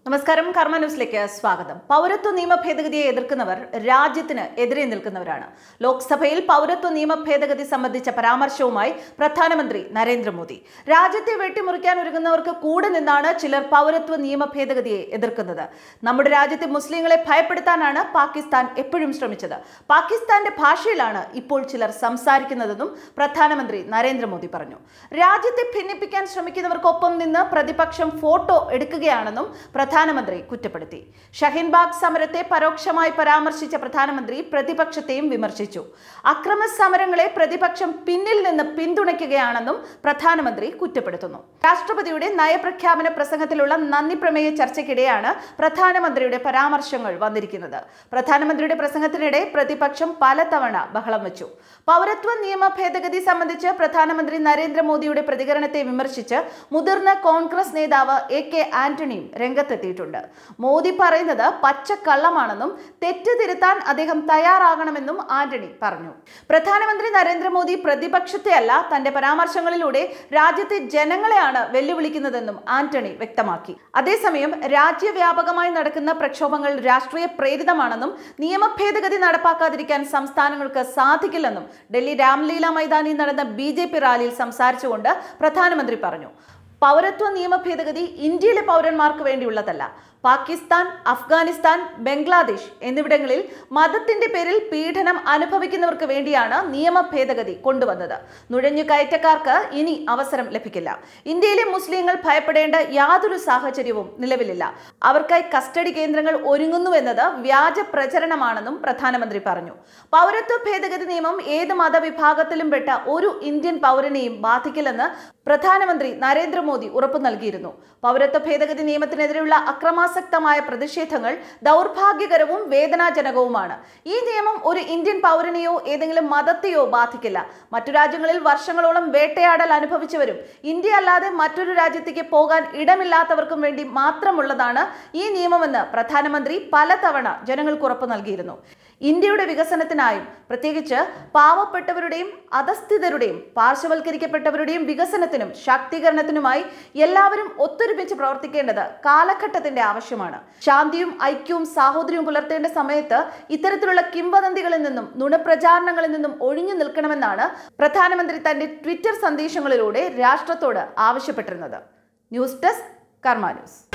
നമസ്കാരം കർമ്മ ന്യൂസിലേക്ക് സ്വാഗതം പൗരത്വ നിയമ ഭേദഗതിയെ എതിർക്കുന്നവർ രാജ്യത്തിന് എതിരെ നിൽക്കുന്നവരാണ് ലോക്സഭയിൽ പൗരത്വ നിയമ ഭേദഗതി സംബന്ധിച്ച പരാമർശവുമായി പ്രധാനമന്ത്രി നരേന്ദ്രമോദി രാജ്യത്തെ വെട്ടിമുറിക്കാൻ ഒരുങ്ങുന്നവർക്ക് കൂടെ നിന്നാണ് ചിലർ പൗരത്വ നിയമ ഭേദഗതിയെ എതിർക്കുന്നത് നമ്മുടെ രാജ്യത്തെ മുസ്ലിങ്ങളെ ഭയപ്പെടുത്താനാണ് പാകിസ്ഥാൻ എപ്പോഴും ശ്രമിച്ചത് പാകിസ്ഥാന്റെ ഭാഷയിലാണ് ഇപ്പോൾ ചിലർ സംസാരിക്കുന്നതെന്നും പ്രധാനമന്ത്രി നരേന്ദ്രമോദി പറഞ്ഞു രാജ്യത്തെ ഭിന്നിപ്പിക്കാൻ ശ്രമിക്കുന്നവർക്കൊപ്പം നിന്ന് പ്രതിപക്ഷം ഫോട്ടോ എടുക്കുകയാണെന്നും പ്രധാനമന്ത്രി കുറ്റപ്പെടുത്തി ഷഹീൻബാഗ് സമരത്തെ പരോക്ഷമായി പരാമർശിച്ച പ്രധാനമന്ത്രി പ്രതിപക്ഷത്തെയും വിമർശിച്ചു അക്രമ സമരങ്ങളെ പ്രതിപക്ഷം പിന്നിൽ നിന്ന് പിന്തുണയ്ക്കുകയാണെന്നും പ്രധാനമന്ത്രി കുറ്റപ്പെടുത്തുന്നു രാഷ്ട്രപതിയുടെ നയപ്രഖ്യാപന പ്രസംഗത്തിലുള്ള നന്ദി പ്രമേയ ചർച്ചയ്ക്കിടെയാണ് പ്രധാനമന്ത്രിയുടെ പരാമർശങ്ങൾ വന്നിരിക്കുന്നത് പ്രധാനമന്ത്രിയുടെ പ്രസംഗത്തിനിടെ പ്രതിപക്ഷം പലതവണ ബഹളം വെച്ചു പൗരത്വ നിയമ ഭേദഗതി സംബന്ധിച്ച് പ്രധാനമന്ത്രി നരേന്ദ്രമോദിയുടെ പ്രതികരണത്തെ വിമർശിച്ച് മുതിർന്ന കോൺഗ്രസ് നേതാവ് എ കെ ആന്റണിയും രംഗത്തെത്തിയിട്ടുണ്ട് മോദി പറയുന്നത് പച്ചക്കള്ളമാണെന്നും തെറ്റ് തിരുത്താൻ അദ്ദേഹം തയ്യാറാകണമെന്നും ആന്റണി പറഞ്ഞു പ്രധാനമന്ത്രി നരേന്ദ്രമോദി പ്രതിപക്ഷത്തെയല്ല തന്റെ പരാമർശങ്ങളിലൂടെ രാജ്യത്തെ ജനങ്ങളെയാണ് വെല്ലുവിളിക്കുന്നതെന്നും ആന്റണി വ്യക്തമാക്കി അതേസമയം രാജ്യവ്യാപകമായി നടക്കുന്ന പ്രക്ഷോഭങ്ങൾ രാഷ്ട്രീയ പ്രേരിതമാണെന്നും നിയമ ഭേദഗതി നടപ്പാക്കാതിരിക്കാൻ സംസ്ഥാനങ്ങൾക്ക് സാധിക്കില്ലെന്നും ഡൽഹി രാംലീല മൈതാനിയിൽ നടന്ന ബി റാലിയിൽ സംസാരിച്ചുകൊണ്ട് പ്രധാനമന്ത്രി പറഞ്ഞു പൗരത്വ നിയമ ഭേദഗതി ഇന്ത്യയിലെ പൗരന്മാർക്ക് വേണ്ടിയുള്ളതല്ല പാകിസ്ഥാൻ അഫ്ഗാനിസ്ഥാൻ ബംഗ്ലാദേശ് എന്നിവിടങ്ങളിൽ മതത്തിന്റെ പേരിൽ പീഡനം അനുഭവിക്കുന്നവർക്ക് വേണ്ടിയാണ് നിയമ ഭേദഗതി കൊണ്ടുവന്നത് നുഴഞ്ഞു കയറ്റക്കാർക്ക് ഇനി അവസരം ലഭിക്കില്ല ഇന്ത്യയിലെ മുസ്ലിങ്ങൾ ഭയപ്പെടേണ്ട യാതൊരു സാഹചര്യവും നിലവിലില്ല അവർക്കായി കസ്റ്റഡി കേന്ദ്രങ്ങൾ ഒരുങ്ങുന്നുവെന്നത് വ്യാജ പ്രചരണമാണെന്നും പ്രധാനമന്ത്രി പറഞ്ഞു പൗരത്വ ഭേദഗതി നിയമം ഏത് മതവിഭാഗത്തിലും പെട്ട ഒരു ഇന്ത്യൻ പൗരനെയും ബാധിക്കില്ലെന്ന് പ്രധാനമന്ത്രി നരേന്ദ്രമോദി ഉറപ്പു നൽകിയിരുന്നു പൗരത്വ ഭേദഗതി നിയമത്തിനെതിരെയുള്ള അക്രമാസക്തമായ പ്രതിഷേധങ്ങൾ ദൗർഭാഗ്യകരവും വേദനാജനകവുമാണ് ഈ നിയമം ഒരു ഇന്ത്യൻ പൗരനെയോ ഏതെങ്കിലും മതത്തെയോ ബാധിക്കില്ല മറ്റു രാജ്യങ്ങളിൽ വർഷങ്ങളോളം വേട്ടയാടൽ അനുഭവിച്ചവരും ഇന്ത്യ അല്ലാതെ മറ്റൊരു രാജ്യത്തേക്ക് പോകാൻ ഇടമില്ലാത്തവർക്കും വേണ്ടി മാത്രമുള്ളതാണ് ഈ നിയമമെന്ന് പ്രധാനമന്ത്രി പലതവണ ജനങ്ങൾക്ക് ഉറപ്പു നൽകിയിരുന്നു ഇന്ത്യയുടെ വികസനത്തിനായും പ്രത്യേകിച്ച് പാവപ്പെട്ടവരുടെയും അധസ്ഥിതരുടെയും പാർശ്വവൽക്കരിക്കപ്പെട്ടവരുടെയും വികസനത്തിനും ശാക്തീകരണത്തിനുമായി എല്ലാവരും ഒത്തൊരുമിച്ച് പ്രവർത്തിക്കേണ്ടത് കാലഘട്ടത്തിന്റെ ആവശ്യമാണ് ശാന്തിയും ഐക്യവും സാഹോദര്യവും പുലർത്തേണ്ട സമയത്ത് ഇത്തരത്തിലുള്ള കിംവദന്തികളിൽ നിന്നും നുണപ്രചാരണങ്ങളിൽ നിന്നും ഒഴിഞ്ഞു നിൽക്കണമെന്നാണ് പ്രധാനമന്ത്രി തന്റെ ട്വിറ്റർ സന്ദേശങ്ങളിലൂടെ രാഷ്ട്രത്തോട് ആവശ്യപ്പെട്ടിരുന്നത് ന്യൂസ് ഡെസ്ക് കർമ്മ ന്യൂസ്